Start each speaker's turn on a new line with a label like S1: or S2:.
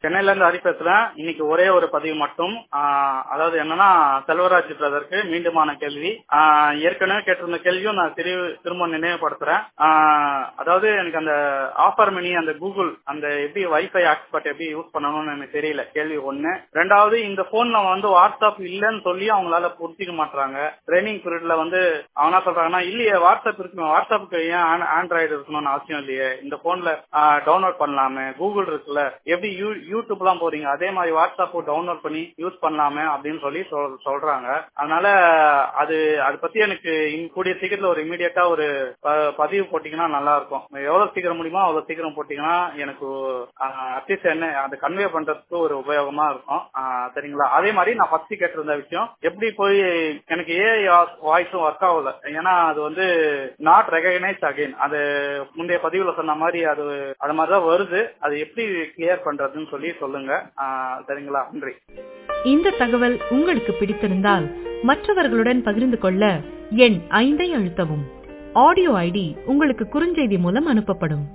S1: சென்னையில இருந்து ஹரி பேசுறேன் இன்னைக்கு ஒரே ஒரு பதிவு மட்டும் ஆஹ் அதாவது என்னன்னா செல்வராஜ் பிரதருக்கு மீண்டுமான கேள்வி ஆஹ் ஏற்கனவே கேட்டிருந்த கேள்வியும் நான் திரு திரும்ப நினைவுபடுத்துறேன் ஆஹ் அதாவது எனக்கு அந்த ஆஃபர் மினி அந்த கூகுள் அந்த எப்படி வைஃபை ஆக்ஸ்பர்ட் எப்படி யூஸ் பண்ணணும்னு எனக்கு தெரியல கேள்வி ஒண்ணு ரெண்டாவது இந்த போன்ல வந்து வாட்ஸ்அப் இல்லைன்னு சொல்லி அவங்களால புரிஞ்சிக்க மாட்டாங்க ட்ரைனிங் பீரியட்ல வந்து அவங்க சொல்றாங்கன்னா இல்லையே வாட்ஸ்அப் இருக்கு வாட்ஸ்அப்புக்கு ஏன் ஆண்ட்ராய்டு இருக்கணும்னு அவசியம் இல்லையே இந்த போன்ல டவுன்லோட் பண்ணலாமே கூகுள் இருக்குல்ல எப்படி யூ யூடியூப் எல்லாம் போறீங்க அதே மாதிரி வாட்ஸ்அப் டவுன்லோட் பண்ணி யூஸ் பண்ணலாமே அப்படின்னு சொல்லி சொல்- சொல்றாங்க அதனால அது அதை பத்தி எனக்கு இன் கூடிய சீக்கிரத்துல ஒரு இமீடியட்டா ஒரு ப- பதிவு போட்டீங்கன்னா நல்லா இருக்கும் எவ்வளவு சீக்கிரம் முடியுமோ அவ்வளவு சீக்கிரம் போட்டீங்கன்னா எனக்கு அட்லீஸ்ட் என்ன அதை கன்வே பண்றதுக்கு ஒரு உபயோகமா இருக்கும் ஆஹ் சரிங்களா அதே மாதிரி நான் ஃபர்ஸ்ட் கேட்டிருந்த விஷயம் எப்படி போய் எனக்கு ஏஐ வாய்ஸும் ஒர்க் ஆகல ஏன்னா அது வந்து நாட் ரெகனைஸ் அகைன் அது முந்தைய பதிவுல சொன்ன மாதிரி அது அது மாதிரிதான் வருது அது எப்படி கிளியர் பண்றதுன்னு சொல்லி சொல்லுங்க ஆஹ் சரிங்களா நன்றி
S2: இந்த தகவல் உங்களுக்கு பிடித்திருந்தால் மற்றவர்களுடன் பகிர்ந்து கொள்ள எண் ஐந்தை அழுத்தவும் ஆடியோ ஐடி உங்களுக்கு குறுஞ்செய்தி மூலம் அனுப்பப்படும்